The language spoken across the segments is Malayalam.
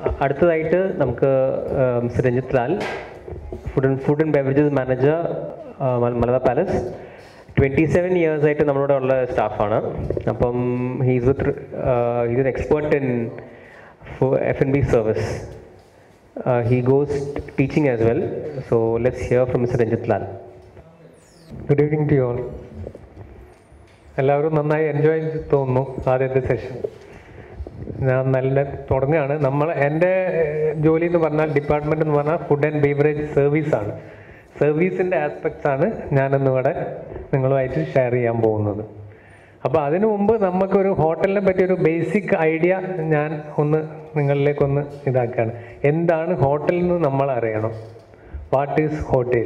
അ- അടുത്തതായിട്ട് നമുക്ക് mister Ranjith Lal food and food and beverages manager Malabar Palace twenty seven years ആയിട്ട് നമ്മളോട് ഉള്ള സ്റ്റാഫാണ് അപ്പം he's with he's an expert in F N B service he goes teaching as well so let's hear from mister Ranjith Lal good evening to all എല്ലാവരും നന്നായി എൻജോയ് ചെയ്ത് തോന്നുന്നു ആദ്യത്തെ സെഷൻ ഞാൻ നല്ല തുടങ്ങുകയാണ് നമ്മൾ എൻ്റെ ഏഹ്, ജോലി എന്ന് പറഞ്ഞാൽ ഡിപ്പാർട്ട്മെൻറ്റ് എന്ന് പറഞ്ഞാൽ ഫുഡ് ആൻഡ് ബീവറേജ് സർവീസ് ആണ് സർവീസിൻ്റെ ആസ്പെക്ട്സ് ആണ് ഞാനിന്നിവിടെ നിങ്ങളുമായിട്ട് ഷെയർ ചെയ്യാൻ പോകുന്നത് അപ്പോൾ അതിനു മുമ്പ് നമുക്കൊരു ഹോട്ടലിനെ പറ്റി ഒരു ബേസിക് ഐഡിയ ഞാൻ ഒന്ന് നിങ്ങളിലേക്കൊന്ന് ഇതാക്കുകയാണ് എന്താണ് ഹോട്ടൽ എന്ന് നമ്മൾ അറിയണം വാട്ട് ഈസ് ഹോട്ടൽ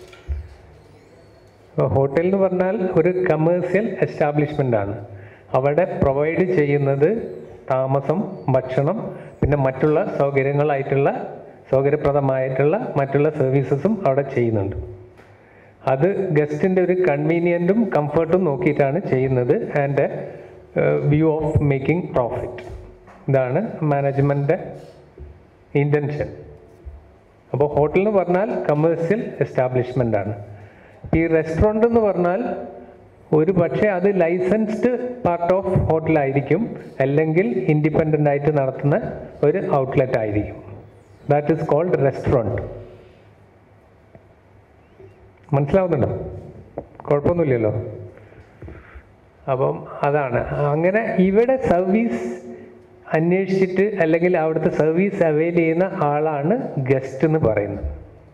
ഹോട്ടൽ എന്ന് പറഞ്ഞാൽ ഒരു കമേഴ്സ്യൽ എസ്റ്റാബ്ലിഷ്മെൻ്റ് ആണ് അവിടെ പ്രൊവൈഡ് ചെയ്യുന്നത് താമസം ഭക്ഷണം പിന്നെ മറ്റുള്ള സൗകര്യങ്ങളായിട്ടുള്ള സൗകര്യപ്രദമായിട്ടുള്ള മറ്റുള്ള സർവീസസും അവിടെ ചെയ്യുന്നുണ്ട് അത് ഗസ്റ്റിൻ്റെ ഒരു കൺവീനിയൻറ്റും കംഫർട്ടും നോക്കിയിട്ടാണ് ചെയ്യുന്നത് and view of making profit ഇതാണ് മാനേജ്മെൻറ്റ് ഇൻറ്റൻഷൻ അപ്പോൾ ഹോട്ടൽ എന്ന് പറഞ്ഞാൽ കമേഴ്സ്യൽ എസ്റ്റാബ്ലിഷ്മെൻ്റ് ആണ് ഈ റെസ്റ്റോറൻ്റ് എന്ന് പറഞ്ഞാൽ ഒരു പക്ഷേ അത് ലൈസൻസ്ഡ് പാർട്ട് ഓഫ് ഹോട്ടലായിരിക്കും അല്ലെങ്കിൽ ഇൻഡിപെൻഡൻ്റ് ആയിട്ട് നടത്തുന്ന ഒരു ഔട്ട്ലെറ്റ് ആയിരിക്കും ദാറ്റ് ഈസ് കോൾഡ് റെസ്റ്റോറൻറ്റ് മനസ്സിലാവുന്നുണ്ടോ കുഴപ്പമൊന്നുമില്ലല്ലോ അപ്പം അതാണ് അങ്ങനെ ഇവിടെ സർവീസ് അന്വേഷിച്ചിട്ട് അല്ലെങ്കിൽ അവിടുത്തെ സർവീസ് അവൈൽ ചെയ്യുന്ന ആളാണ് ഗസ്റ്റ് എന്ന് പറയുന്നത്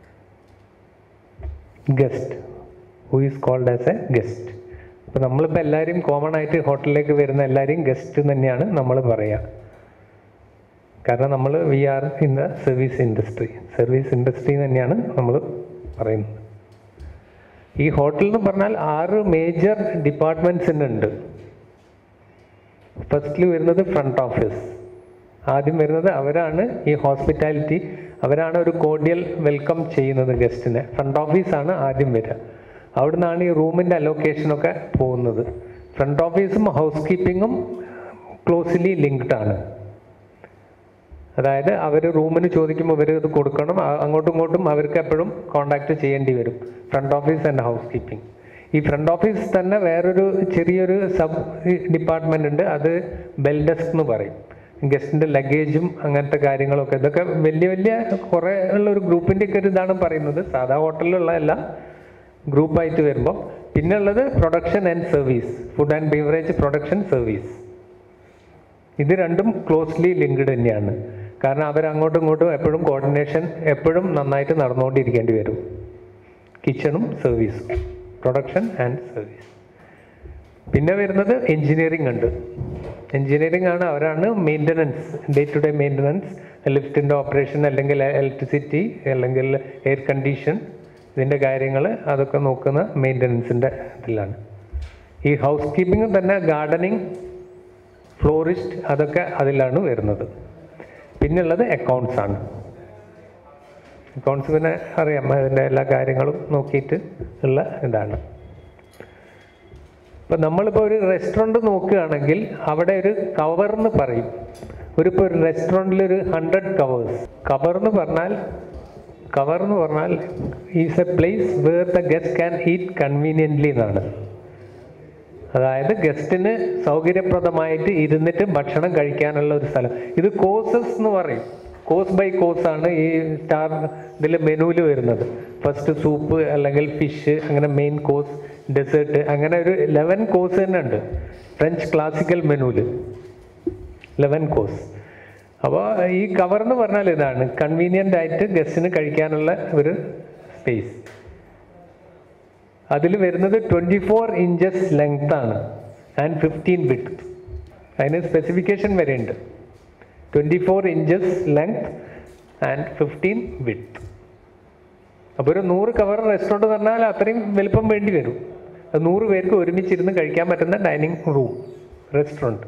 guest who is called as a guest അപ്പോൾ നമ്മളിപ്പോൾ എല്ലാവരും കോമൺ ആയിട്ട് ഹോട്ടലിലേക്ക് വരുന്ന എല്ലാവരെയും ഗസ്റ്റ് തന്നെയാണ് നമ്മൾ പറയുക കാരണം നമ്മൾ we are in the service industry service industry തന്നെയാണ് നമ്മൾ പറയുന്നത് ഈ ഹോട്ടൽ എന്ന് പറഞ്ഞാൽ ആറ് മേജർ ഡിപ്പാർട്ട്മെൻറ്റ്സ് ഉണ്ട് ഫസ്റ്റിൽ വരുന്നത് ഫ്രണ്ട് ഓഫീസ് ആദ്യം വരുന്നത് അവരാണ് ഈ ഹോസ്പിറ്റാലിറ്റി അവരാണ് ഒരു കോഡിയൽ വെൽക്കം ചെയ്യുന്നത് ഗസ്റ്റിനെ ഫ്രണ്ട് ഓഫീസാണ് ആദ്യം വരിക അവിടുന്നാണ് ഈ റൂമിൻ്റെ അലോക്കേഷനൊക്കെ പോകുന്നത് ഫ്രണ്ട് ഓഫീസും ഹൗസ് കീപ്പിങ്ങും ക്ലോസ്ലി ലിങ്ക്ഡ് ആണ് അതായത് അവർ റൂമിന് ചോദിക്കുമ്പോൾ ഇവർ ഇത് കൊടുക്കണം ആ- അങ്ങോട്ടും ഇങ്ങോട്ടും അവർക്ക് എപ്പോഴും കോണ്ടാക്ട് ചെയ്യേണ്ടി വരും front office and housekeeping ഈ ഫ്രണ്ട് ഓഫീസ് തന്നെ വേറൊരു ചെറിയൊരു സബ് ഡിപ്പാർട്ട്മെന്റ് ഉണ്ട് അത് ബെൽ ഡെസ്ക് എന്ന് പറയും ഗസ്റ്റിന്റെ ലഗേജും അങ്ങനത്തെ കാര്യങ്ങളൊക്കെ ഇതൊക്കെ വലിയ വലിയ കുറേ ഉള്ള ഒരു ഗ്രൂപ്പിന്റെ ഒക്കെ ഒരു ഇതാണ് പറയുന്നത് സാധാ ഹോട്ടലിലുള്ള അല്ല ഗ്രൂപ്പായിട്ട് വരുമ്പോൾ പിന്നെ ഉള്ളത് production and service food and beverage production service ഇത് രണ്ടും ക്ലോസ്ലി ലിങ്ക്ഡ് തന്നെയാണ് കാരണം അവർ അങ്ങോട്ടും ഇങ്ങോട്ടും എപ്പോഴും കോർഡിനേഷൻ എപ്പോഴും നന്നായിട്ട് നടന്നുകൊണ്ടിരിക്കേണ്ടി വരും കിച്ചണും സർവീസും പ്രൊഡക്ഷൻ ആൻഡ് സർവീസ് പിന്നെ വരുന്നത് എഞ്ചിനീയറിംഗ് ഉണ്ട് എഞ്ചിനീയറിംഗ് ആണ് അവരാണ് maintenance day to day maintenance ലിഫ്റ്റിൻ്റെ ഓപ്പറേഷൻ അല്ലെങ്കിൽ ഇലക്ട്രിസിറ്റി അല്ലെങ്കിൽ എയർ കണ്ടീഷൻ ഇതിൻ്റെ കാര്യങ്ങൾ അതൊക്കെ നോക്കുന്ന മെയിൻ്റനൻസിൻ്റെ ഇതിലാണ് ഈ ഹൗസ് കീപ്പിംഗ് തന്നെ ഗാർഡനിങ് ഫ്ലോറിസ്റ്റ് അതൊക്കെ അതിലാണ് വരുന്നത് പിന്നുള്ളത് അക്കൗണ്ട്സ് ആണ് അക്കൗണ്ട്സ് പിന്നെ അറിയാം അതിൻ്റെ എല്ലാ കാര്യങ്ങളും നോക്കിയിട്ട് ഉള്ള ഇതാണ് ഇപ്പം നമ്മളിപ്പോൾ ഒരു റെസ്റ്റോറൻറ്റ് നോക്കുകയാണെങ്കിൽ അവിടെ ഒരു കവർ എന്ന് പറയും ഒരു ഇപ്പോൾ ഒരു റെസ്റ്റോറൻറ്റിൽ ഒരു ഹൺഡ്രഡ് കവേഴ്സ് കവർ എന്ന് പറഞ്ഞാൽ കവർ എന്ന് പറഞ്ഞാൽ is a place where the guest can eat conveniently എന്നാണ് അതായത് ഗസ്റ്റിന് സൗകര്യപ്രദമായിട്ട് ഇരുന്നിട്ട് ഭക്ഷണം കഴിക്കാനുള്ള ഒരു സ്ഥലം ഇത് കോഴ്സസ് എന്ന് പറയും കോഴ്സ് ബൈ കോഴ്സ് ആണ് ഈ സ്റ്റാർ ഇതിൽ മെനുവിൽ വരുന്നത് ഫസ്റ്റ് സൂപ്പ് അല്ലെങ്കിൽ ഫിഷ് അങ്ങനെ മെയിൻ കോഴ്സ് ഡെസേർട്ട് അങ്ങനെ ഒരു ലെവൻ കോഴ്സ് തന്നെ ഉണ്ട് ഫ്രഞ്ച് ക്ലാസിക്കൽ മെനുവിൽ ലെവൻ കോഴ്സ് അപ്പോൾ ഈ കവർ എന്ന് പറഞ്ഞാൽ ഇതാണ് കൺവീനിയൻ്റ് ആയിട്ട് ഗസ്റ്റിന് കഴിക്കാനുള്ള ഒരു സ്പേസ് അതിൽ വരുന്നത് ട്വൻറ്റി ഫോർ ഇഞ്ചസ് ലെങ്ത് ആണ് ആൻഡ് ഫിഫ്റ്റീൻ വിട്ട് അതിന് സ്പെസിഫിക്കേഷൻ വരെ ഉണ്ട് twenty four inches length and fifteen width അപ്പോൾ ഒരു നൂറ് കവർ റെസ്റ്റോറൻറ്റ് പറഞ്ഞാൽ അത്രയും വലിപ്പം വേണ്ടി വരും അത് നൂറ് പേർക്ക് ഒരുമിച്ചിരുന്ന് കഴിക്കാൻ പറ്റുന്ന ഡൈനിങ് റൂം റെസ്റ്റോറൻറ്റ്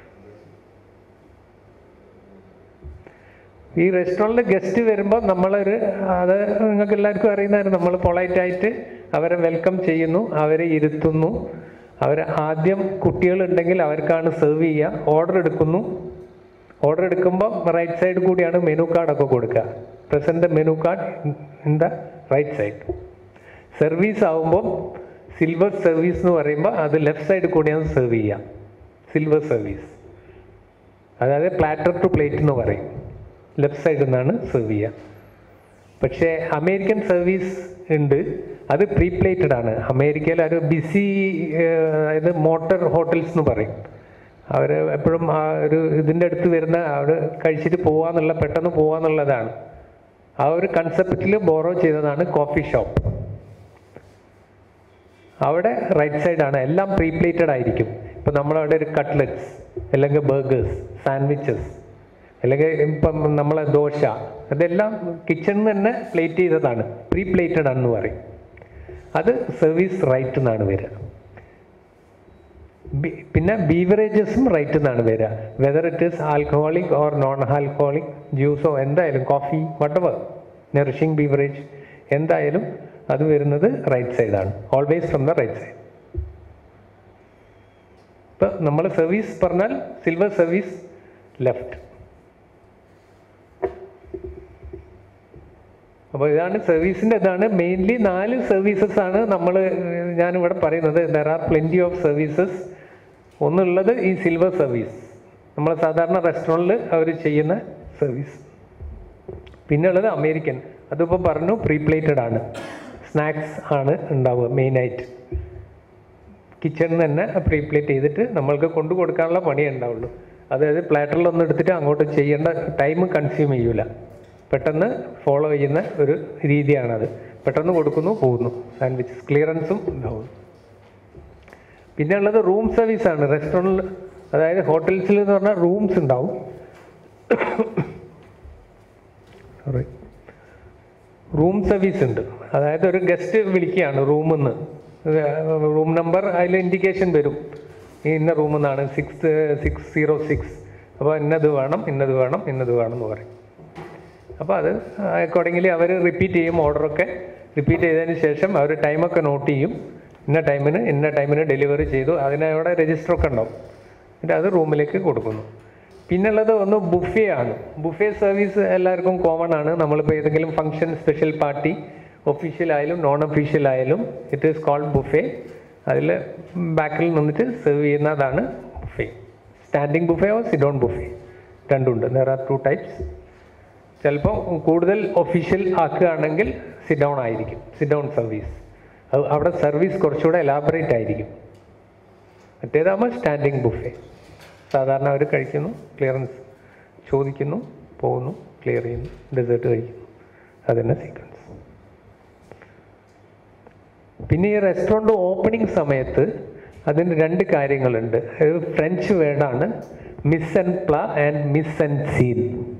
ഈ റെസ്റ്റോറൻറ്റിൽ ഗസ്റ്റ് വരുമ്പോൾ നമ്മളൊരു അത് നിങ്ങൾക്ക് എല്ലാവർക്കും അറിയുന്നതായിരുന്നു നമ്മൾ പൊളൈറ്റായിട്ട് അവരെ വെൽക്കം ചെയ്യുന്നു അവരെ ഇരുത്തുന്നു അവർ ആദ്യം കുട്ടികളുണ്ടെങ്കിൽ അവർക്കാണ് സെർവ് ചെയ്യുക ഓർഡർ എടുക്കുന്നു ഓർഡർ എടുക്കുമ്പോൾ റൈറ്റ് സൈഡ് കൂടിയാണ് മെനു കാർഡൊക്കെ കൊടുക്കുക present menu card in the right side service ആവുമ്പോൾ സിൽവർ സർവീസ് എന്ന് പറയുമ്പോൾ അത് ലെഫ്റ്റ് സൈഡ് കൂടിയാണ് സെർവ് ചെയ്യുക സിൽവർ സർവീസ് അതായത് പ്ലാറ്റർ ടു പ്ലേറ്റ് എന്ന് പറയും ലെഫ്റ്റ് സൈഡിൽ നിന്നാണ് സെർവ് ചെയ്യുക പക്ഷേ അമേരിക്കൻ സർവീസ് ഉണ്ട് അത് പ്രീ പ്ലേറ്റഡ് ആണ് അമേരിക്കയിൽ ഒരു ബിസി അതായത് മോട്ടർ ഹോട്ടൽസ് എന്ന് പറയും അവർ എപ്പോഴും ആ ഒരു ഇതിൻ്റെ അടുത്ത് വരുന്ന അവർ കഴിച്ചിട്ട് പോവാന്നുള്ള പെട്ടെന്ന് പോവാന്നുള്ളതാണ് ആ ഒരു കൺസെപ്റ്റിൽ ബോറോ ചെയ്തതാണ് കോഫി ഷോപ്പ് അവിടെ റൈറ്റ് സൈഡാണ് എല്ലാം പ്രീ പ്ലേറ്റഡ് ആയിരിക്കും ഇപ്പം നമ്മളവിടെ ഒരു കട്ട്ലറ്റ്സ് അല്ലെങ്കിൽ ബർഗേഴ്സ് സാൻഡ്വിച്ചസ് അല്ലെങ്കിൽ ഇപ്പം നമ്മളെ ദോശ അതെല്ലാം കിച്ചണിൽ തന്നെ പ്ലേറ്റ് ചെയ്തതാണ് പ്രീ പ്ലേറ്റഡ് ആണെന്ന് പറയും അത് സർവീസ് റൈറ്റ് എന്നാണ് വരിക ബി- പിന്നെ ബീവറേജസും റൈറ്റ് എന്നാണ് വരിക whether it is alcoholic or non alcoholic ജ്യൂസോ എന്തായാലും കോഫി വട്ടവർ നറിഷിംഗ് ബീവറേജ് എന്തായാലും അത് വരുന്നത് റൈറ്റ് സൈഡാണ് always from the right side ഇപ്പം നമ്മൾ സർവീസ് പറഞ്ഞാൽ സിൽവർ സർവീസ് ലെഫ്റ്റ് അപ്പോൾ ഇതാണ് സർവീസിൻ്റെ ഇതാണ് മെയിൻലി നാല് സർവീസസ് ആണ് നമ്മൾ ഞാനിവിടെ പറയുന്നത് there are plenty of services ഒന്നുള്ളത് ഈ സിൽവർ സർവീസ് നമ്മൾ സാധാരണ റെസ്റ്റോറൻറ്റിൽ അവർ ചെയ്യുന്ന സർവീസ് പിന്നെ ഉള്ളത് അമേരിക്കൻ അതിപ്പോൾ പറഞ്ഞു പ്രീ പ്ലേറ്റഡ് ആണ് സ്നാക്സ് ആണ് ഉണ്ടാവുക മെയിനായിട്ട് കിച്ചണിൽ തന്നെ പ്രീ പ്ലേറ്റ് ചെയ്തിട്ട് നമ്മൾക്ക് കൊണ്ടു കൊടുക്കാനുള്ള പണിയേ ഉണ്ടാവുള്ളൂ അതായത് പ്ലാറ്ററിലൊന്നും എടുത്തിട്ട് അങ്ങോട്ട് ചെയ്യേണ്ട ടൈം കൺസ്യൂം ചെയ്യൂല പെട്ടെന്ന് ഫോളോ ചെയ്യുന്ന ഒരു രീതിയാണത് പെട്ടെന്ന് കൊടുക്കുന്നു പോകുന്നു സാൻഡ്വിച്ചസ് ക്ലിയറൻസും ഉണ്ടാവും പിന്നെ ഉള്ളത് റൂം സർവീസ് ആണ് റെസ്റ്റോറൻറ്റിൽ അതായത് ഹോട്ടൽസിൽ എന്ന് പറഞ്ഞാൽ റൂംസ് ഉണ്ടാവും സോറി റൂം സർവീസ് ഉണ്ട് അതായത് ഒരു ഗസ്റ്റ് വിളിക്കുകയാണ് റൂമിൽ നിന്ന് റൂം നമ്പർ അതിൽ ഇൻഡിക്കേഷൻ വരും ഈ ഇന്ന റൂമിൽ നിന്നാണ് സിക്സ് സിക്സ് സീറോ സിക്സ് അപ്പോൾ ഇന്നത് വേണം ഇന്നത് വേണം ഇന്നത് വേണം എന്ന് പറയും അപ്പോൾ അത് അക്കോർഡിംഗ്ലി അവർ റിപ്പീറ്റ് ചെയ്യും ഓർഡറൊക്കെ റിപ്പീറ്റ് ചെയ്തതിന് ശേഷം അവർ ടൈമൊക്കെ നോട്ട് ചെയ്യും ഇന്ന ടൈമിന് ഇന്ന ടൈമിന് ഡെലിവറി ചെയ്തു അതിന് അവിടെ രജിസ്റ്ററൊക്കെ ഉണ്ടാവും എന്നിട്ട് അത് റൂമിലേക്ക് കൊടുക്കുന്നു പിന്നുള്ളത് ഒന്ന് ബുഫേ ആണ് ബുഫേ സർവീസ് എല്ലാവർക്കും കോമൺ ആണ് നമ്മളിപ്പോൾ ഏതെങ്കിലും ഫംഗ്ഷൻ സ്പെഷ്യൽ പാർട്ടി ഒഫീഷ്യൽ ആയാലും നോൺ ഒഫീഷ്യൽ ആയാലും ഇറ്റ് ഈസ് കോൾഡ് ബുഫേ അതിൽ ബാക്കിൽ നിന്നിട്ട് സെർവ് ചെയ്യുന്നതാണ് buffet standing buffet or sit down buffet രണ്ടുണ്ട് ദർ ആർ ടു ടൈപ്സ് ചിലപ്പോൾ കൂടുതൽ ഒഫീഷ്യൽ ആക്കുകയാണെങ്കിൽ സിറ്റ് ഡൗൺ ആയിരിക്കും സിറ്റ് ഡൗൺ സർവീസ് അത് അവിടെ സർവീസ് കുറച്ചുകൂടെ എലാബറേറ്റ് ആയിരിക്കും മറ്റേതാകുമ്പോൾ സ്റ്റാൻഡിങ് ബുഫേ സാധാരണ അവർ കഴിക്കുന്നു ക്ലിയറൻസ് ചോദിക്കുന്നു പോകുന്നു ക്ലിയർ ചെയ്യുന്നു ഡെസേർട്ട് കഴിക്കുന്നു അതന്നെ സീക്വൻസ് പിന്നെ ഈ റെസ്റ്റോറൻറ്റ് ഓപ്പണിംഗ് സമയത്ത് അതിന് രണ്ട് കാര്യങ്ങളുണ്ട് ഒരു ഫ്രഞ്ച് വേർഡാണ് mise en place and mise en scene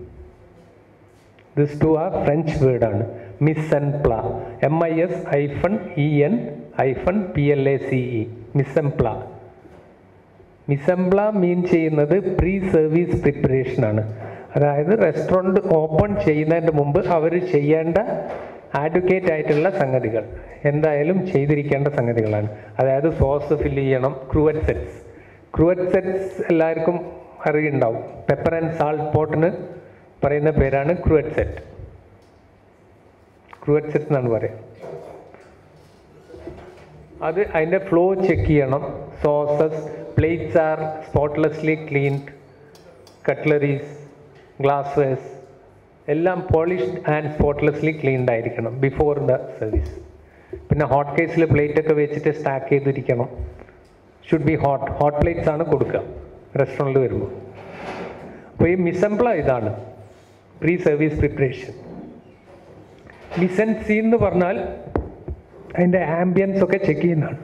this two ആ ഫ്രഞ്ച് വേർഡാണ് mise en place M I S hyphen E N hyphen P L A C E mise en place mise en place മീൻ ചെയ്യുന്നത് പ്രീ സർവീസ് പ്രിപ്പറേഷൻ ആണ് അതായത് റെസ്റ്റോറൻറ്റ് ഓപ്പൺ ചെയ്യുന്നതിന് മുമ്പ് അവർ ചെയ്യേണ്ട ആഡ്വക്കേറ്റ് ആയിട്ടുള്ള സംഗതികൾ എന്തായാലും ചെയ്തിരിക്കേണ്ട സംഗതികളാണ് അതായത് സോസ് ഫില്ല് ചെയ്യണം ക്രൂവറ്റ് സെറ്റ്സ് ക്രൂവറ്റ് സെറ്റ്സ് എല്ലാവർക്കും അറിയുണ്ടാവും പെപ്പർ ആൻഡ് സാൾട്ട് പോട്ടിന് പറയുന്ന പേരാണ് ക്രൂവറ്റ് സെറ്റ് ക്രൂവറ്റ് സെറ്റ് എന്നാണ് പറയുക അത് അതിൻ്റെ ഫ്ലോ ചെക്ക് ചെയ്യണം sauces plates are spotlessly cleaned cutleries glasswares എല്ലാം പോളിഷ്ഡ് ആൻഡ് സ്പോട്ട്ലെസ്ലി ക്ലീൻഡ് ആയിരിക്കണം ബിഫോർ ദ സർവീസ് പിന്നെ ഹോട്ട് കേസിൽ പ്ലേറ്റ് ഒക്കെ വെച്ചിട്ട് സ്റ്റാക്ക് ചെയ്തിരിക്കണം should be hot hot plates ആണ് കൊടുക്കുക റെസ്റ്റോറൻറ്റിൽ വരുമ്പോൾ അപ്പോൾ ഈ മിസംപ്ല ഇതാണ് pre service preparation mise en scene എന്ന് പറഞ്ഞാൽ അതിൻ്റെ ആംബിയൻസ് ഒക്കെ ചെക്ക് ചെയ്യുന്നതാണ്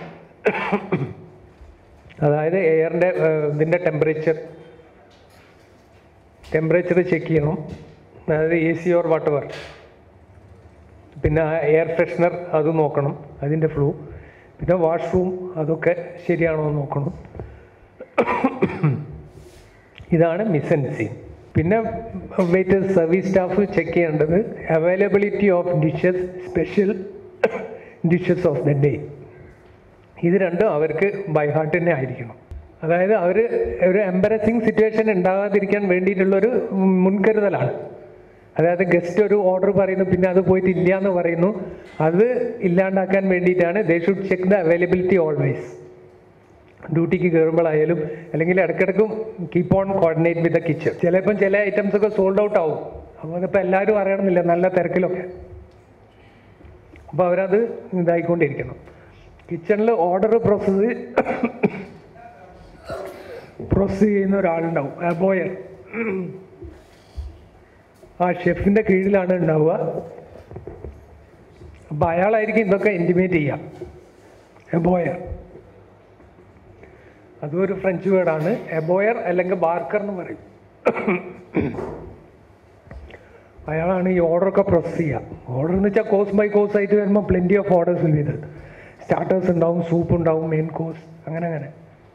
അതായത് എയറിൻ്റെ ഇതിൻ്റെ ടെമ്പറേച്ചർ ടെമ്പറേച്ചർ ചെക്ക് ചെയ്യണം അതായത് എ സി ഓർ വാട്ടവർ പിന്നെ എയർ ഫ്രഷ്നർ അത് നോക്കണം അതിൻ്റെ ഫ്ലൂ പിന്നെ വാഷ്റൂം അതൊക്കെ ശരിയാണോ എന്ന് നോക്കണം ഇതാണ് മിസൻസി പിന്നെ വെയിറ്റേഴ്സ് സർവീസ് സ്റ്റാഫ് ചെക്ക് ചെയ്യേണ്ടത് availability of dishes special dishes of the day ഇത് രണ്ടും അവർക്ക് ബൈ ഹാർട്ട് തന്നെ ആയിരിക്കണം അതായത് അവർ ഒരു എംബരസിങ് സിറ്റുവേഷൻ ഉണ്ടാകാതിരിക്കാൻ വേണ്ടിയിട്ടുള്ളൊരു മുൻകരുതലാണ് അതായത് ഗസ്റ്റ് ഒരു ഓർഡർ പറയുന്നു പിന്നെ അത് പോയിട്ട് ഇല്ല എന്ന് പറയുന്നു അത് ഇല്ലാണ്ടാക്കാൻ വേണ്ടിയിട്ടാണ് they should check the availability always ഡ്യൂട്ടിക്ക് കയറുമ്പോഴായാലും അല്ലെങ്കിൽ ഇടയ്ക്കിടയ്ക്കും keep on coordinate with the kitchen ചിലപ്പം ചില ഐറ്റംസ് ഒക്കെ സോൾഡ് ഔട്ട് ആവും അപ്പോൾ അതിപ്പോൾ എല്ലാവരും അറിയണമെന്നില്ല നല്ല തിരക്കിലൊക്കെ അപ്പോൾ അവരത് ഇതായിക്കൊണ്ടിരിക്കണം കിച്ചണിൽ ഓർഡർ പ്രോസസ്സ് പ്രോസസ്സ് ചെയ്യുന്ന ഒരാളുണ്ടാവും ബോയർ ആ ഷെഫിൻ്റെ കീഴിലാണ് ഉണ്ടാവുക അപ്പോൾ അയാളായിരിക്കും ഇതൊക്കെ ഇൻറ്റിമേറ്റ് ചെയ്യുക ബോയർ അതും ഒരു ഫ്രഞ്ച് വേർഡാണ് എബോയർ അല്ലെങ്കിൽ ബാർക്കർ എന്ന് പറയും അയാളാണ് ഈ ഓർഡറൊക്കെ പ്രോസസ് ചെയ്യുക ഓർഡർ എന്ന് വെച്ചാൽ കോഴ്സ് ബൈ കോഴ്സ് ആയിട്ട് വരുമ്പോൾ പ്ലെൻറ്റി ഓഫ് ഓർഡേഴ്സ് വിൽ ഇത് സ്റ്റാർട്ടേഴ്സ് ഉണ്ടാവും സൂപ്പ് ഉണ്ടാവും മെയിൻ കോഴ്സ് അങ്ങനെ അങ്ങനെ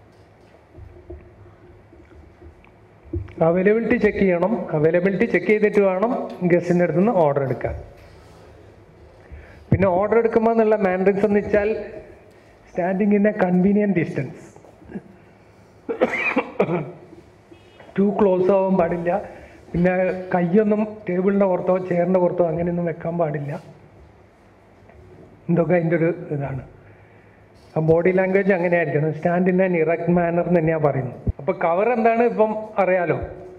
അവൈലബിലിറ്റി ചെക്ക് ചെയ്യണം അവൈലബിലിറ്റി ചെക്ക് ചെയ്തിട്ട് വേണം ഗസ്റ്റിൻ്റെ അടുത്ത് നിന്ന് ഓർഡർ എടുക്കാൻ പിന്നെ ഓർഡർ എടുക്കുമ്പോൾ എന്നുള്ള മാൻഡ്രിക്സ് എന്ന് വെച്ചാൽ standing in a convenient distance to close ആവാൻ പാടില്ല പിന്നെ കൈയൊന്നും ടേബിളിൻ്റെ പുറത്തോ ചെയറിൻ്റെ പുറത്തോ അങ്ങനെയൊന്നും വെക്കാൻ പാടില്ല ഇതൊക്കെ അതിൻ്റെ ഒരു ഇതാണ് ആ ബോഡി ലാംഗ്വേജ് അങ്ങനെ ആയിരിക്കണം stand in an erect manner എന്ന് തന്നെയാണ് പറയുന്നത് അപ്പോൾ കവർ എന്താണ് ഇപ്പം അറിയാലോ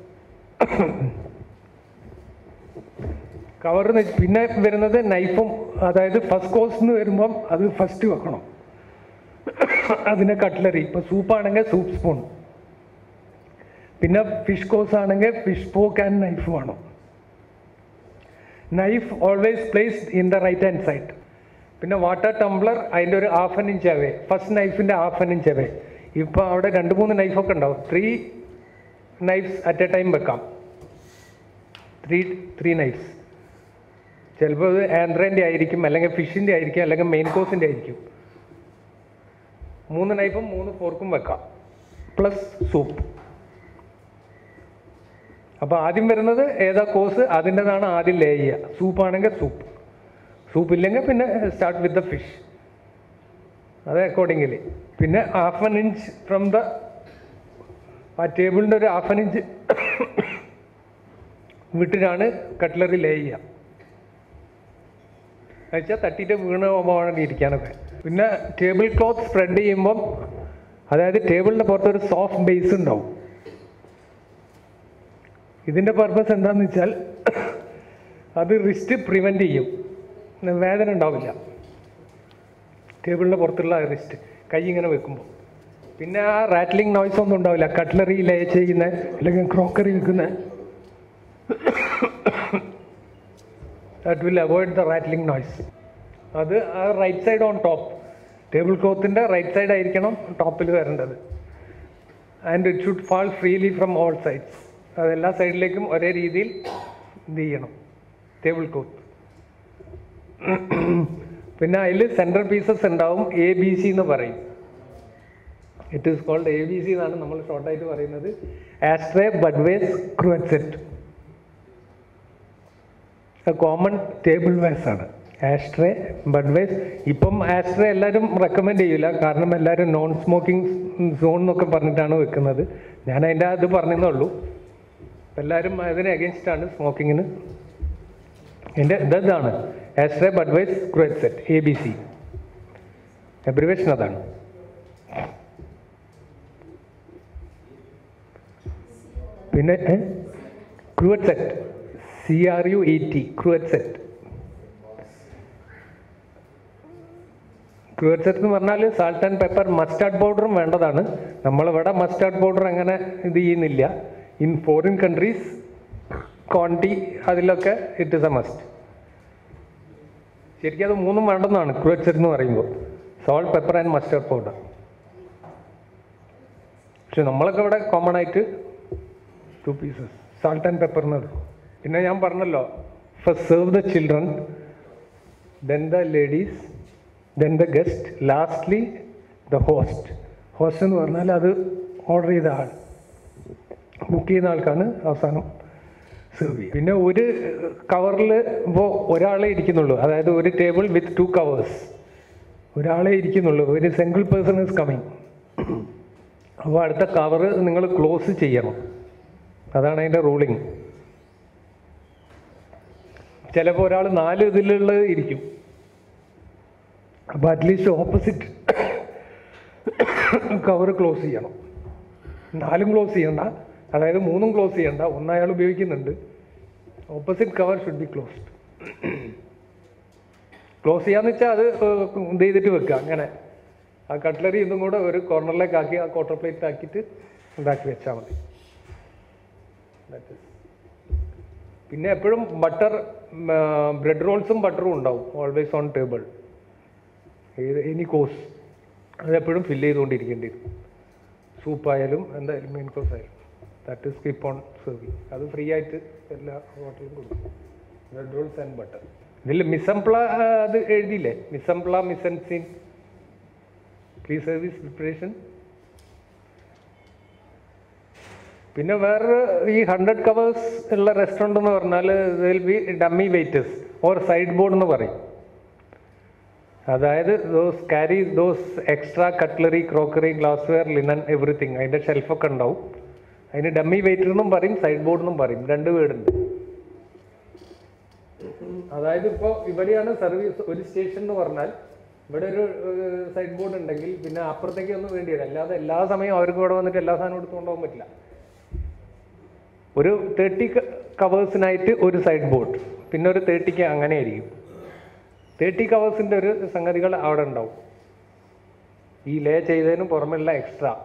കവർ പിന്നെ വരുന്നത് നൈഫും അതായത് ഫസ്റ്റ് കോഴ്സ് എന്ന് വരുമ്പം അത് ഫസ്റ്റ് വെക്കണം അതിന് കട്ട്ലറി ഇപ്പോൾ സൂപ്പാണെങ്കിൽ സൂപ്പ് സ്പൂൺ പിന്നെ ഫിഷ് കോഴ്സ് ആണെങ്കിൽ ഫിഷ് പോക്ക് ആൻഡ് നൈഫ് വേണം knife always placed in the right hand side പിന്നെ വാട്ടർ ടംബ്ലർ അതിൻ്റെ ഒരു half an inch away first നൈഫിൻ്റെ ഹാഫ് ആൻ ഇഞ്ച് അവേ ഇപ്പോൾ അവിടെ രണ്ട് മൂന്ന് നൈഫൊക്കെ ഉണ്ടാവും three knives at a time വെക്കാം ത്രീ ത്രീ നൈഫ്സ് ചിലപ്പോൾ ഇത് ആൻഡ്രേൻ്റെ ആയിരിക്കും അല്ലെങ്കിൽ ഫിഷിൻ്റെ ആയിരിക്കും അല്ലെങ്കിൽ മെയിൻ കോഴ്സിൻ്റെ ആയിരിക്കും മൂന്ന് നൈഫും മൂന്ന് ഫോർക്കും വെക്കാം പ്ലസ് സൂപ്പ് അപ്പോൾ ആദ്യം വരുന്നത് ഏതാ കോഴ്സ് അതിൻ്റെതാണ് ആദ്യം ലേ ചെയ്യുക സൂപ്പ് ആണെങ്കിൽ സൂപ്പ് സൂപ്പ് ഇല്ലെങ്കിൽ പിന്നെ സ്റ്റാർട്ട് വിത്ത് ദ ഫിഷ് അത് അക്കോർഡിംഗ്ലി പിന്നെ half an inch from the ആ ടേബിളിൻ്റെ ഒരു ഹാഫ് ആൻ ഇഞ്ച് വിട്ടിട്ടാണ് കട്ട്ലറി ലേ ചെയ്യുക വെച്ചാൽ തട്ടിയിട്ട് വീണ് പോകുമ്പോൾ ഇരിക്കാനൊക്കെ പിന്നെ ടേബിൾ ക്ലോത്ത് സ്പ്രെഡ് ചെയ്യുമ്പം അതായത് ടേബിളിൻ്റെ പുറത്ത് ഒരു സോഫ്റ്റ് ബേസ് ഉണ്ടാവും ഇതിൻ്റെ പർപ്പസ് എന്താണെന്ന് വെച്ചാൽ അത് റിസ്റ്റ് പ്രിവെൻറ്റ് ചെയ്യും വേദന ഉണ്ടാവില്ല ടേബിളിൻ്റെ പുറത്തുള്ള റിസ്റ്റ് കൈ ഇങ്ങനെ വെക്കുമ്പോൾ പിന്നെ ആ റാറ്റ്ലിംഗ് നോയ്സ് ഒന്നും ഉണ്ടാവില്ല കട്ട്ലറി ലേ ചെയ്യുന്ന അല്ലെങ്കിൽ ക്രോക്കറി വെക്കുന്ന that will avoid the rattling noise അത് ആ right side on top table ക്ലോത്തിൻ്റെ റൈറ്റ് സൈഡ് ആയിരിക്കണം ടോപ്പിൽ വരേണ്ടത് and it should fall freely from all sides അതെല്ലാ സൈഡിലേക്കും ഒരേ രീതിയിൽ എന്ത് ചെയ്യണം ടേബിൾ ക്ലോത്ത് പിന്നെ അതിൽ സെൻട്രൽ പീസസ് ഉണ്ടാവും എ ബി സി എന്ന് പറയും it is called A B C എന്നാണ് നമ്മൾ ഷോർട്ടായിട്ട് പറയുന്നത് ashtray bud vase cruet set common table vase ആണ് ആസ്ട്രേ ബഡ്വേസ് ഇപ്പം ആസ്ട്രേ എല്ലാവരും റെക്കമെൻഡ് ചെയ്യില്ല കാരണം എല്ലാവരും നോൺ സ്മോക്കിംഗ് സോൺ എന്നൊക്കെ പറഞ്ഞിട്ടാണ് വെക്കുന്നത് ഞാൻ അതിൻ്റെ അത് പറഞ്ഞതേ ഉള്ളൂ എല്ലാവരും അതിന് അഗേൻസ്റ്റ് ആണ് സ്മോക്കിങ്ങിന് എൻ്റെ ഇതാണ് ashtray bud vase cruet set A B C abbreviation അതാണ് പിന്നെ cruet set C R U E T cruet set cruet set എന്ന് പറഞ്ഞാൽ സാൾട്ട് ആൻഡ് പെപ്പർ മസ്റ്റാർഡ് പൗഡറും വേണ്ടതാണ് നമ്മളിവിടെ മസ്റ്റാർഡ് പൗഡർ അങ്ങനെ ഇത് ചെയ്യുന്നില്ല ഇൻ ഫോറിൻ കൺട്രീസ് ക്വാണ്ടിറ്റി അതിലൊക്കെ ഇറ്റ് ഇസ് എ മസ്റ്റ് ശരിക്കും അത് മൂന്നും വേണ്ടെന്നാണ് ക്രുവറ്റ്സെറ്റ് എന്ന് പറയുമ്പോൾ salt pepper and mustard powder പക്ഷെ നമ്മളൊക്കെ ഇവിടെ കോമൺ ആയിട്ട് two pieces salt and pepper എന്നുള്ളൂ പിന്നെ ഞാൻ പറഞ്ഞല്ലോ first serve the children then the ladies then the guest lastly the host host എന്ന് പറഞ്ഞാൽ അത് ഓർഡർ ചെയ്ത ആൾ ബുക്ക് ചെയ്യുന്ന ആൾക്കാണ് അവസാനം സെർവ് ചെയ്യുക പിന്നെ ഒരു കവറിൽ ഇപ്പോൾ ഒരാളെ ഇരിക്കുന്നുള്ളൂ അതായത് ഒരു ടേബിൾ വിത്ത് ടു കവേഴ്സ് ഒരാളെ ഇരിക്കുന്നുള്ളൂ ഒരു സിംഗിൾ പേഴ്സൺ ഇസ് കമ്മിങ് അപ്പോൾ അടുത്ത കവർ നിങ്ങൾ ക്ലോസ് ചെയ്യണം അതാണ് അതിൻ്റെ റൂളിങ് ചിലപ്പോൾ ഒരാൾ നാല് ഇതിലുള്ളത് ഇരിക്കും അപ്പോൾ അറ്റ്ലീസ്റ്റ് ഓപ്പോസിറ്റ് കവർ ക്ലോസ് ചെയ്യണം നാലും ക്ലോസ് ചെയ്യണ്ട അതായത് മൂന്നും ക്ലോസ് ചെയ്യണ്ട ഒന്ന് അയാൾ ഉപയോഗിക്കുന്നുണ്ട് opposite cover should be closed close ചെയ്യാന്ന് വെച്ചാൽ അത് ഏഹ്, ഇത് ചെയ്തിട്ട് വെക്കുക അങ്ങനെ ആ കട്ട്ലറി ഇതും കൂടെ ഒരു കോർണറിലേക്ക് ആക്കി ആ ക്വാർട്ടർ പ്ലേറ്റ് ആക്കിയിട്ട് ഇതാക്കി വെച്ചാൽ മതി That is. പിന്നെ എപ്പോഴും ബട്ടർ ബ്രെഡ് റോൾസും ബട്ടറും ഉണ്ടാവും ഓൾവേസ് ഓൺ ടേബിൾ ഏത് എനി കോഴ്സ് അതെപ്പോഴും ഫില്ല് ചെയ്തുകൊണ്ടിരിക്കേണ്ടി വരും സൂപ്പായാലും എന്തായാലും മെയിൻ കോഴ്സ് ആയാലും that is keep on serving അത് ഫ്രീ ആയിട്ട് എല്ലാ ഹോട്ടലിലും കൊടുക്കും ബ്രെഡ് റോൾസ് ആൻഡ് ബട്ടർ ഇതിൽ മിസംപ്ല അത് എഴുതിയില്ലേ mise en place mise en scene pre service preparation പിന്നെ വേറെ ഈ ഹൺഡ്രഡ് കവേഴ്സ് ഉള്ള റെസ്റ്റോറൻ്റ് എന്ന് പറഞ്ഞാൽ will be dummy waiters or side board എന്ന് പറയും അതായത് those carry those extra cutlery crockery glass ware linen everything അതിൻ്റെ ഷെൽഫൊക്കെ ഉണ്ടാവും അതിന് ഡമ്മി വെയിറ്റർ എന്നും പറയും സൈഡ് ബോർഡ് എന്നും പറയും രണ്ട് വീടുണ്ട് അതായത് ഇപ്പോൾ ഇവിടെയാണ് സർവീസ് ഒരു സ്റ്റേഷൻ എന്ന് പറഞ്ഞാൽ ഇവിടെ ഒരു സൈഡ് ബോർഡ് ഉണ്ടെങ്കിൽ പിന്നെ അപ്പുറത്തേക്ക് ഒന്നും വേണ്ടി വരും അല്ലാതെ എല്ലാ സമയവും അവർക്ക് ഇവിടെ വന്നിട്ട് എല്ലാ സാധനവും എടുത്തു കൊണ്ടുപോകാൻ പറ്റില്ല ഒരു തേർട്ടി കവേഴ്സിനായിട്ട് ഒരു സൈഡ് ബോർഡ് പിന്നെ ഒരു തേർട്ടിക്ക് അങ്ങനെ ആയിരിക്കും തേർട്ടി കവേഴ്സിൻ്റെ ഒരു സംഗതികൾ അവിടെ ഉണ്ടാവും ഈ ലേ ചെയ്തതിന് പുറമെയുള്ള എക്സ്ട്രാ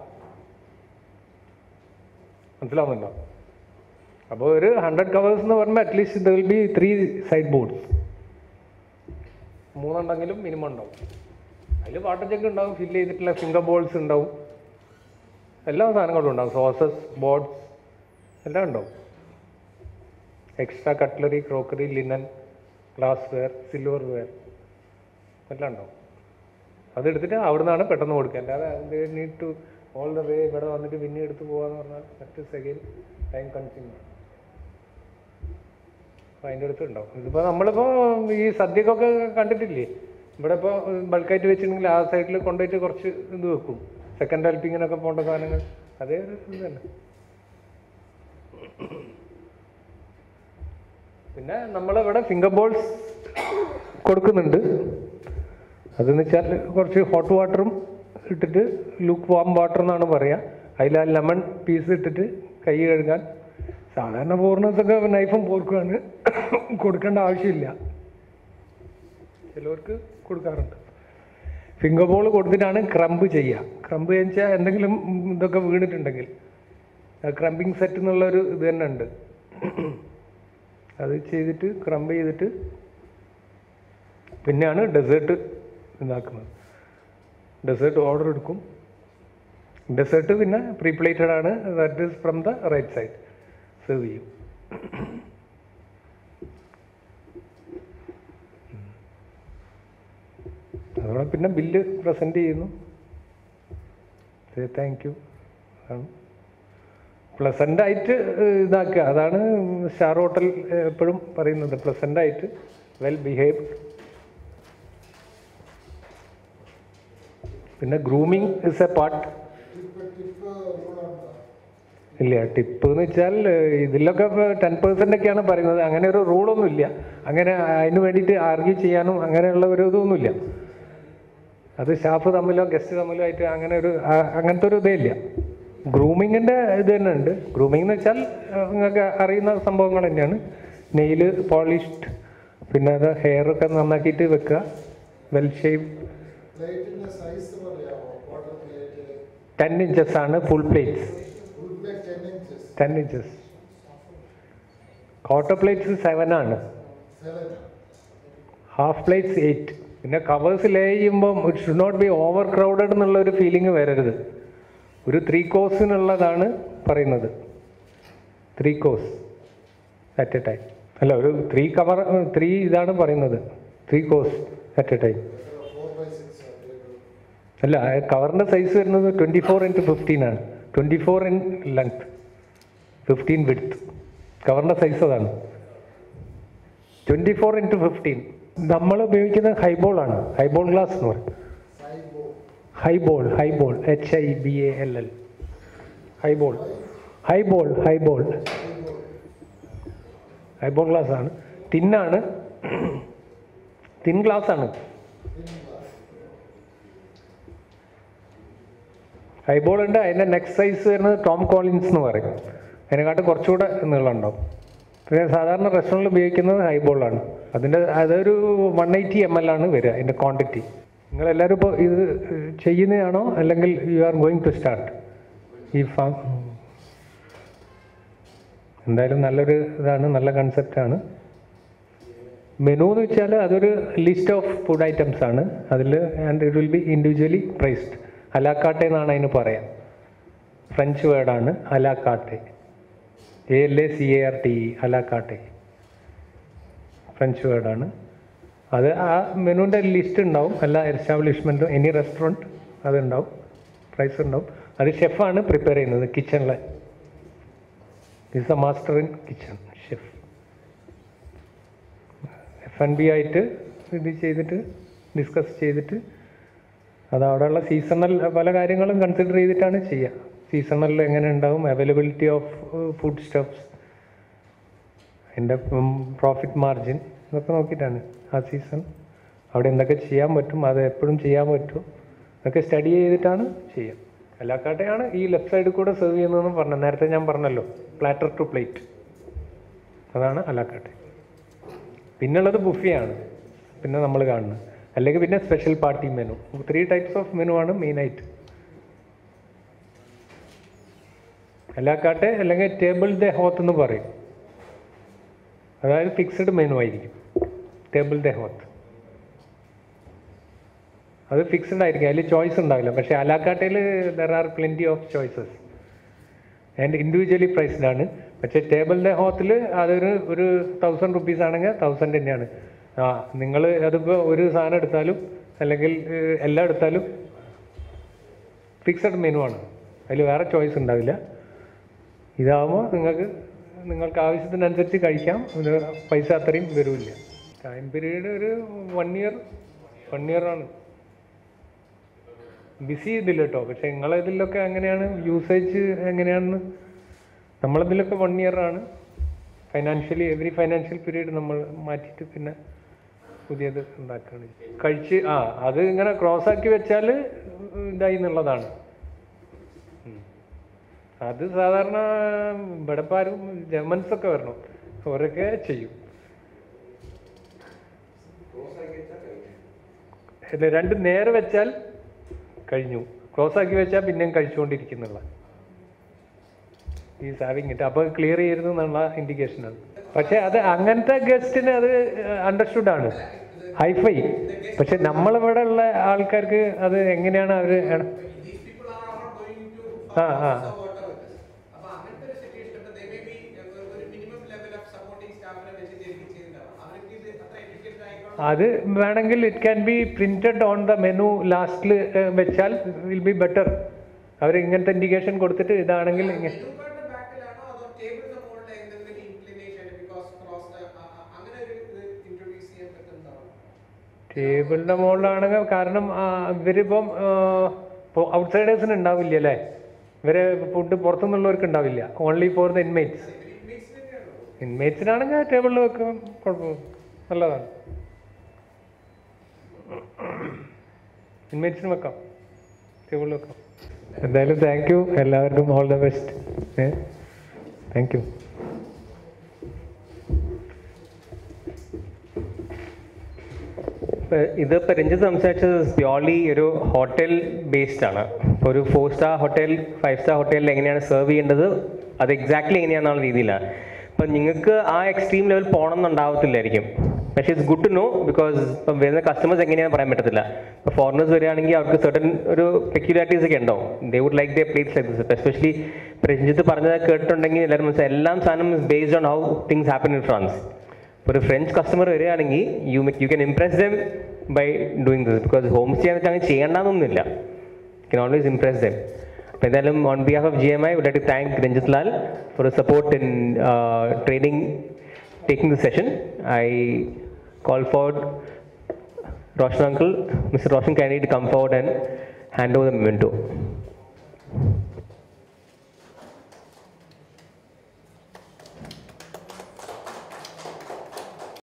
മനസ്സിലാവുന്നുണ്ടോ അപ്പോൾ ഒരു ഹൺഡ്രഡ് കവേഴ്സ് എന്ന് പറയുമ്പോൾ at least the will be three sideboards മൂന്നുണ്ടെങ്കിലും മിനിമം ഉണ്ടാവും അതിൽ വാട്ടർ ജഗ് ഉണ്ടാവും ഫില്ല് ചെയ്തിട്ടുള്ള ഫിംഗർ ബോൾസ് ഉണ്ടാവും എല്ലാ സാധനങ്ങളും ഉണ്ടാവും സോസസ് ബോർഡ്സ് എല്ലാം ഉണ്ടാവും extra cutlery crockery linen glassware silverware എല്ലാം ഉണ്ടാവും അതെടുത്തിട്ട് അവിടെ നിന്നാണ് പെട്ടെന്ന് കൊടുക്കുക അല്ലാതെ need to all the way ഇവിടെ വന്നിട്ട് പിന്നെ എടുത്ത് പോകാന്ന് പറഞ്ഞാൽ that is again time consumer അപ്പോൾ അതിൻ്റെ അടുത്ത് ഉണ്ടാവും ഇതിപ്പോൾ നമ്മളിപ്പോൾ ഈ സദ്യക്കൊക്കെ കണ്ടിട്ടില്ലേ ഇവിടെ ഇപ്പോൾ ബൾക്കായിട്ട് വെച്ചിട്ടുണ്ടെങ്കിൽ ആ സൈഡിൽ കൊണ്ടുപോയിട്ട് കുറച്ച് ഇത് വെക്കും സെക്കൻഡ് ഹെൽപ്പിങ്ങിനൊക്കെ പോകേണ്ട സാധനങ്ങൾ അതേ ഒരു ഇത് തന്നെ പിന്നെ നമ്മളിവിടെ ഫിംഗർ ബോൾസ് കൊടുക്കുന്നുണ്ട് അതെന്ന് വെച്ചാൽ കുറച്ച് ഹോട്ട് വാട്ടറും ഇട്ടിട്ട് ലൂക്ക് വാം വാട്ടർ എന്നാണ് പറയുക അതിൽ ആ ലെമൺ പീസ് ഇട്ടിട്ട് കൈ കഴുകാൻ സാധാരണ ഫോറിനേഴ്സൊക്കെ നൈഫും പോർക്കുമാണ് കൊടുക്കേണ്ട ആവശ്യമില്ല ചിലവർക്ക് കൊടുക്കാറുണ്ട് ഫിംഗർ ബോൾ കൊടുത്തിട്ടാണ് ക്രംബ് ചെയ്യുക ക്രംബ് വെച്ചാൽ എന്തെങ്കിലും ഇതൊക്കെ വീണിട്ടുണ്ടെങ്കിൽ ക്രംബിങ് സെറ്റ് എന്നുള്ളൊരു ഇത് തന്നെ ഉണ്ട് അത് ചെയ്തിട്ട് ക്രംബ് ചെയ്തിട്ട് പിന്നെയാണ് ഡെസേർട്ട് ഇതാക്കുന്നത് ഡെസേർട്ട് ഓർഡർ എടുക്കും ഡെസേർട്ട് പിന്നെ പ്രീ പ്ലേറ്റഡ് ആണ് that is from the right side serve ചെയ്യും അതോടെ പിന്നെ ബില്ല് പ്രസൻറ്റ് ചെയ്യുന്നു താങ്ക് യു ആണ് പ്ലസൻ്റ് ആയിട്ട് ഏഹ്, ഇതാക്കുക അതാണ് സ്റ്റാർ ഹോട്ടൽ എപ്പോഴും പറയുന്നത് പ്ലസൻ്റ് ആയിട്ട് വെൽ ബിഹേവ് പിന്നെ ഗ്രൂമിങ് ഇസ് എ പാർട്ട് ഇല്ല ടിപ്പ് എന്ന് വെച്ചാൽ ഏഹ്, ഇതിലൊക്കെ ടെൻ പെർസെൻ്റ് ഒക്കെയാണ് പറയുന്നത് അങ്ങനെ ഒരു റൂളൊന്നും ഇല്ല അങ്ങനെ അതിന് വേണ്ടിയിട്ട് ആർഗ്യൂ ചെയ്യാനും അങ്ങനെയുള്ള ഒരു ഇതൊന്നുമില്ല അത് സ്റ്റാഫ് തമ്മിലോ ഗസ്റ്റ് തമ്മിലോ ആയിട്ട് അങ്ങനെ ഒരു ആ- അങ്ങനത്തെ ഒരു ഇതേ ഇല്ല ഗ്രൂമിങ്ങിൻ്റെ ഇത് തന്നെ ഉണ്ട് ഗ്രൂമിംഗ് എന്ന് വെച്ചാൽ ആ, നിങ്ങൾക്ക് അറിയുന്ന സംഭവങ്ങൾ തന്നെയാണ് നെയില് പോളിഷ്ഡ് പിന്നെ അത് ഹെയർ ഒക്കെ നന്നാക്കിയിട്ട് വെക്കുക വെൽ ഷേപ്പ് പ്ലേറ്റിന്റെ സൈസ് പറയാമോ വാട്ടർ പ്ലേറ്റ് ടെൻ ഇഞ്ചസ് ആണ് full plates full plate ten inches ten inches quarter plates seven ആണ് സെവൻ ഹാഫ് പ്ലേറ്റ്സ് എയ്റ്റ് പിന്നെ കവേഴ്സ് ലേ ചെയ്യുമ്പം it should not be overcrowded എന്നുള്ള ഒരു ഫീലിംഗ് വരരുത് ഒരു ത്രീ കോഴ്സിനുള്ളതാണ് പറയുന്നത് three course at a time അല്ല ഒരു ത്രീ കവർ ത്രീ ഇതാണ് പറയുന്നത് three course at a time four by six അല്ല കവറിൻ്റെ സൈസ് വരുന്നത് ട്വൻറ്റി ഫോർ ഇൻറ്റു ഫിഫ്റ്റീൻ ആണ് twenty four in length fifteen width കവറിൻ്റെ സൈസ് അതാണ് ട്വൻറ്റി ഫോർ ഇൻറ്റു ഫിഫ്റ്റീൻ നമ്മൾ ഉപയോഗിക്കുന്നത് ഹൈബോൾ ആണ് ഹൈബോൾ ഗ്ലാസ് എന്ന് പറയും sideboard highball highball H I B A L L highball highball highball highball glass ആണ് തിന്നാണ് തിൻ ഗ്ലാസ് ആണ് ഹൈബോൾ ഉണ്ട് അതിൻ്റെ നെക്സ്റ്റ് സൈസ് വരുന്നത് ടോം കോളിൻസ് എന്ന് പറയും അതിനെക്കാട്ടും കുറച്ചുകൂടെ നീളം ഉണ്ടാവും പിന്നെ സാധാരണ റെസ്റ്റോറൻറ്റിൽ ഉപയോഗിക്കുന്നത് ഹൈബോളാണ് അതിൻ്റെ അതൊരു വൺ എയ്റ്റി എം എൽ ആണ് വരിക അതിൻ്റെ ക്വാണ്ടിറ്റി നിങ്ങളെല്ലാവരും ഇപ്പോൾ ഇത് ചെയ്യുന്നതാണോ അല്ലെങ്കിൽ you are going to start ഈ ഫാം എന്തായാലും നല്ലൊരു ഇതാണ് നല്ല കൺസെപ്റ്റാണ് മെനു എന്ന് വെച്ചാൽ അതൊരു ലിസ്റ്റ് ഓഫ് ഫുഡ് ഐറ്റംസ് ആണ് അതിൽ and it will be individually priced a la carte എന്നാണ് അതിന് പറയാം ഫ്രഞ്ച് വേർഡാണ് a la carte A L A C A R T E a la carte French വേർഡാണ് അത് ആ മെനുവിൻ്റെ ലിസ്റ്റ് ഉണ്ടാവും എല്ലാ എസ്റ്റാബ്ലിഷ്മെൻറ്റും എനി റെസ്റ്റോറൻറ്റ് അതുണ്ടാവും പ്രൈസ് ഉണ്ടാവും അത് ഷെഫാണ് പ്രിപ്പയർ ചെയ്യുന്നത് കിച്ചണിലെ is a master in kitchen chef F N B ആയിട്ട് ഇത് ചെയ്തിട്ട് ഡിസ്കസ് ചെയ്തിട്ട് അത് അവിടെയുള്ള സീസണൽ പല കാര്യങ്ങളും കൺസിഡർ ചെയ്തിട്ടാണ് ചെയ്യുക സീസണലിൽ എങ്ങനെ ഉണ്ടാവും അവൈലബിലിറ്റി ഓഫ് ഫുഡ് സ്റ്റഫ്സ് അതിൻ്റെ പ്രോഫിറ്റ് മാർജിൻ ഇതൊക്കെ നോക്കിയിട്ടാണ് ആ സീസൺ അവിടെ എന്തൊക്കെ ചെയ്യാൻ പറ്റും അത് എപ്പോഴും ചെയ്യാൻ പറ്റും അതൊക്കെ സ്റ്റഡി ചെയ്തിട്ടാണ് ചെയ്യുക എല്ലാക്കാട്ടെയാണ് ഈ ലെഫ്റ്റ് സൈഡിൽ കൂടെ സെർവ് ചെയ്യുന്നതെന്ന് പറഞ്ഞത് നേരത്തെ ഞാൻ പറഞ്ഞല്ലോ പ്ലാറ്റർ ടു പ്ലേറ്റ് അതാണ് അലാക്കാട്ടെ പിന്നുള്ളത് ബുഫിയാണ് പിന്നെ നമ്മൾ കാണുന്നത് അല്ലെങ്കിൽ പിന്നെ special party menu three types of menu ആണ് മെയിനായിട്ട് അലാക്കാട്ടെ അല്ലെങ്കിൽ ടേബിൾ ദ ഹോത്ത് എന്ന് പറയും അതായത് ഫിക്സഡ് മെനു ആയിരിക്കും ടേബിൾ ദ ഹോത്ത് അത് ഫിക്സഡ് ആയിരിക്കും അതിൽ ചോയ്സ് ഉണ്ടാവില്ല പക്ഷേ അലാക്കാട്ടയിൽ there are plenty of choices and individually priced ആണ് പക്ഷേ ടേബിളിൻ്റെ ഹോത്തിൽ അതൊരു ഒരു തൗസൻഡ് റുപ്പീസ് ആണെങ്കിൽ തൗസൻഡ് തന്നെയാണ് ആ നിങ്ങൾ അതിപ്പോൾ ഒരു സാധനം എടുത്താലും അല്ലെങ്കിൽ ഏഹ്, എല്ലാം എടുത്താലും ഫിക്സഡ് മെനു ആണ് അതിൽ വേറെ ചോയ്സ് ഉണ്ടാവില്ല ഇതാകുമ്പോൾ നിങ്ങൾക്ക് നിങ്ങൾക്ക് ആവശ്യത്തിനനുസരിച്ച് കഴിക്കാം ഇത് പൈസ അത്രയും വരില്ല ടൈം പീരീഡ് ഒരു വൺ ഇയർ വൺ ഇയർ ആണ് ബിസി ഇതില്ല കേട്ടോ പക്ഷെ നിങ്ങളിതിലൊക്കെ എങ്ങനെയാണ് യൂസേജ് എങ്ങനെയാണെന്ന് നമ്മളിതിലൊക്കെ വൺ ഇയർ ആണ് ഫൈനാൻഷ്യലി എവറി ഫൈനാൻഷ്യൽ പീരീഡ് നമ്മൾ മാറ്റിയിട്ട് പിന്നെ പുതിയത് ഉണ്ടാക്കുകയാണ് കഴിച്ച് ആ അത് ഇങ്ങനെ ക്രോസ് ആക്കി വെച്ചാൽ ഇതായി എന്നുള്ളതാണ് ഉം. അത് സാധാരണ ഇവിടെ ഇപ്പം ആരും ജർമ്മൻസ് ഒക്കെ വരണം അവരൊക്കെ ചെയ്യും അല്ല, രണ്ട് നേരെ വെച്ചാൽ കഴിഞ്ഞു ക്ലോസ് ആക്കി വെച്ചാൽ പിന്നെയും കഴിച്ചുകൊണ്ടിരിക്കുന്നുള്ള ഈ സാവിങ് ഇട്ട് അപ്പോൾ ക്ലിയർ ചെയ്യരുത് എന്നുള്ള ഇൻഡിക്കേഷനാണ് പക്ഷേ അത് അങ്ങനത്തെ ഗസ്റ്റിന് അത് അണ്ടർസ്റ്റുഡ് ആണ് ഹൈഫൈ പക്ഷെ നമ്മളിവിടെ ഉള്ള ആൾക്കാർക്ക് അത് എങ്ങനെയാണ് അവർ These people are not going to ആ ആ water with us. അപ്പൊ അങ്ങനത്തെ ഒരു situation they may be uh, ഒരു മിനിമം ലെവൽ ഓഫ് സപ്പോർട്ടിംഗ് സ്റ്റാഫിനെ വെച്ച് ശരിക്കും ചെയ്തിട്ടുണ്ടാവും അവർക്ക് ഇത് അത്ര എഡ്യൂക്കേറ്റഡ് ആയിക്കോളും അത് വേണമെങ്കിൽ it can be printed on the menu ലാസ്റ്റിൽ വെച്ചാൽ വിൽ ബി ബെറ്റർ അവർ ഇങ്ങനത്തെ ഇൻഡിക്കേഷൻ കൊടുത്തിട്ട് ഇതാണെങ്കിൽ ഇങ്ങനെ മെനുകാർഡിന്റെ ബാക്കിലാണോ അതോ ടേബിളിന്റെ മുകളിൽ എന്തെങ്കിലും ഇൻക്ലിനേഷൻ ബിക്കോസ് ക്രോസ് അങ്ങനെ ഒരു ഇത് ഇൻട്രൊഡ്യൂസ് ചെയ്യാൻ പറ്റുന്നതാണോ ടേബിളിന്റെ മുകളിലാണെങ്കിൽ കാരണം ആ, ഇവരിപ്പം ഔട്ട്സൈഡേഴ്സിന് ഉണ്ടാവില്ല അല്ലേ ഇവരെ ഫുഡ് പുറത്തുനിന്നുള്ളവർക്ക് ഉണ്ടാവില്ല ഓൺലി ഫോർ ദ ഇൻമേറ്റ്സ് ഇൻമേറ്റ്സിനാണെങ്കിൽ ടേബിളിൽ വെക്കും കുഴപ്പം നല്ലതാണ് ഇൻമേറ്റ്സിന് വെക്കാം ടേബിളിൽ വെക്കാം എന്തായാലും താങ്ക് യു എല്ലാവർക്കും ഓൾ ദ ബെസ്റ്റ് ഏ താങ്ക് യു ഇപ്പൊ ഇത് ഇപ്പൊ രഞ്ജിത്ത് സംസാരിച്ചത് പ്യോർലി ഒരു ഹോട്ടൽ ബേസ്ഡ് ആണ് ഇപ്പോൾ ഒരു four star hotel five star ഹോട്ടലിൽ എങ്ങനെയാണ് സെർവ് ചെയ്യേണ്ടത് അത് എക്സാക്ട്ലി എങ്ങനെയാണെന്നുള്ള രീതിയിലാണ് ഇപ്പം നിങ്ങൾക്ക് ആ എക്സ്ട്രീം ലെവൽ പോകണം എന്നുണ്ടാവത്തില്ലായിരിക്കും പക്ഷേ it's good to know because ഇപ്പം വരുന്ന കസ്റ്റമേഴ്സ് എങ്ങനെയാണെന്ന് പറയാൻ പറ്റത്തില്ല ഇപ്പോൾ ഫോറിനേഴ്സ് വരികയാണെങ്കിൽ അവർക്ക് സെർട്ടൻ ഒരു പെക്യുലാരിറ്റീസ് ഒക്കെ ഉണ്ടാവും they would like the plates like this especially Ranjith പറഞ്ഞത് കേട്ടിട്ടുണ്ടെങ്കിൽ എല്ലാവരും മനസ്സിലായി എല്ലാം സാധനം based on how things happen in France ഒരു ഫ്രഞ്ച് കസ്റ്റമർ വരികയാണെങ്കിൽ you you can impress them by doing this because home stay എന്ന് വെച്ചാൽ അങ്ങനെ ചെയ്യേണ്ടെന്നൊന്നുമില്ല you can always impress them അപ്പോൾ എന്തായാലും on behalf of G M I would like to thank Ranjith Lal for support in training taking the session I call forward Roshan uncle, Mr. Roshan Kennedy to come forward and hand over the memento.